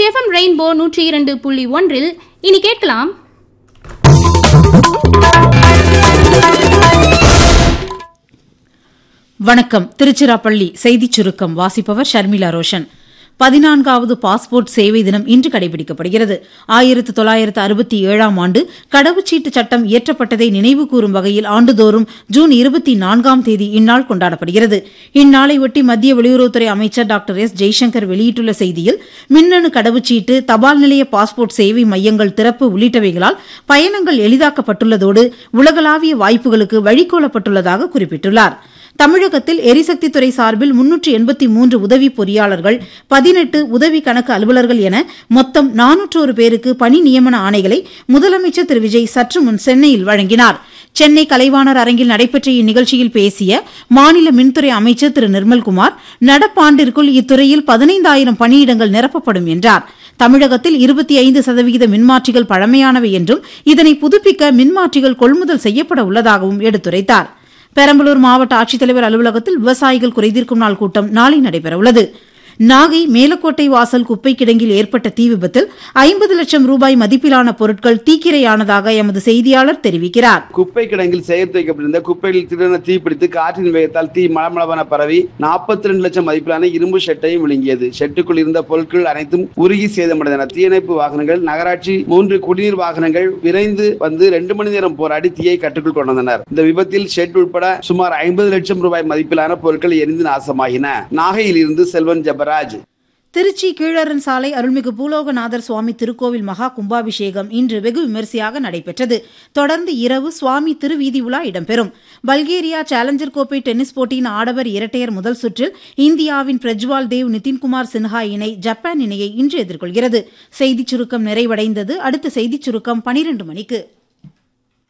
Trichy FM rainbow நூற்றி இரண்டு புள்ளி ஒன்றில் இனி கேட்கலாம் வணக்கம் திருச்சிராப்பள்ளி செய்திச் சுருக்கம் வாசிப்பவர் ஷர்மிளா ரோஷன் பதினான்காவது பாஸ்போர்ட் சேவை தினம் இன்று கடைபிடிக்கப்படுகிறது ஆயிரத்து தொள்ளாயிரத்து அறுபத்தி ஏழாம் ஆண்டு கடவுச்சீட்டு சட்டம் இயற்றப்பட்டதை நினைவு கூறும் வகையில் ஆண்டுதோறும் ஜூன் இருபத்தி நான்காம் தேதி இந்நாள் கொண்டாடப்படுகிறது இந்நாளையொட்டி மத்திய வெளியுறவுத்துறை அமைச்சர் டாக்டர் எஸ் ஜெய்சங்கர் வெளியிட்டுள்ள செய்தியில் மின்னணு கடவுச்சீட்டு தபால் நிலைய பாஸ்போர்ட் சேவை மையங்கள் திறப்பு உள்ளிட்டவைகளால் பயணங்கள் எளிதாக்கப்பட்டுள்ளதோடு உலகளாவிய வாய்ப்புகளுக்கு வழிகோலப்பட்டுள்ளதாக குறிப்பிட்டுள்ளார் தமிழகத்தில் எரிசக்தித்துறை சார்பில் முன்னூற்று எண்பத்தி மூன்று உதவி பொறியாளர்கள் பதினெட்டு உதவி கணக்கு அலுவலர்கள் என மொத்தம் நானூற்றோரு பேருக்கு பணி நியமன ஆணைகளை முதலமைச்சர் திரு விஜய் சற்று முன் சென்னையில் வழங்கினார் சென்னை கலைவாணர் அரங்கில் நடைபெற்ற இந்நிகழ்ச்சியில் பேசிய மாநில மின்துறை அமைச்சர் திரு நிர்மல்குமார் நடப்பாண்டிற்குள் இத்துறையில் பதினைந்தாயிரம் பணியிடங்கள் நிரப்பப்படும் என்றார் தமிழகத்தில் இருபத்தி ஐந்து சதவிகித மின்மாற்றிகள் பழமையானவை என்றும் இதனை புதுப்பிக்க மின்மாற்றிகள் கொள்முதல் செய்யப்பட உள்ளதாகவும் எடுத்துரைத்தார் பெரம்பலூர் மாவட்ட ஆட்சித்தலைவர் அலுவலகத்தில் விவசாயிகள் குறைதீர்க்கும் நாள் கூட்டம் நாளை நடைபெறவுள்ளது நாகை மேலக்கோட்டை வாசல் குப்பை கிடங்கில் ஏற்பட்ட தீ விபத்தில் ஐம்பது லட்சம் ரூபாய் மதிப்பிலான பொருட்கள் தீக்கிரையானதாக எமது செய்தியாளர் தெரிவிக்கிறார் குப்பை கிடங்கில் சேர்த்து வைக்கப்பட்டிருந்த குப்பையில் திடீரென தீப்பிடித்து காற்றின் வேகத்தால் தீ மளமளவென பரவி நாற்பத்தி ரெண்டு லட்சம் மதிப்பிலான இரும்பு ஷெட்டையும் விழுங்கியது ஷெட்டுக்குள் இருந்த பொருட்கள் அனைத்தும் உருகி சேதமடைந்தன தீயணைப்பு வாகனங்கள் நகராட்சி மூன்று குடிநீர் வாகனங்கள் விரைந்து வந்து ரெண்டு மணி நேரம் போராடி தீயை கட்டுக்குள் கொண்டு வந்தனர் இந்த விபத்தில் ஷெட் உட்பட சுமார் ஐம்பது லட்சம் ரூபாய் மதிப்பிலான பொருட்கள் எரிந்து நாசமாகின நாகையில் இருந்து செல்வன் ஜபராஜ் திருச்சி கீழரன் சாலை அருள்மிகு பூலோகநாதர் சுவாமி திருக்கோவில் மகா கும்பாபிஷேகம் இன்று வெகு விமரிசையாக நடைபெற்றது தொடர்ந்து இரவு சுவாமி திருவீதி உலா இடம்பெறும் பல்கேரியா சேலஞ்சர் கோப்பை டென்னிஸ் போட்டியின் ஆடவர் இரட்டையர் முதல் சுற்றில் இந்தியாவின் பிரஜ்வால் தேவ் நிதின்குமார் சின்ஹா இணை ஜப்பான் இணையை இன்று எதிர்கொள்கிறது செய்திச் சுருக்கம் நிறைவடைந்தது அடுத்த செய்திச் சுருக்கம் பனிரெண்டு மணிக்கு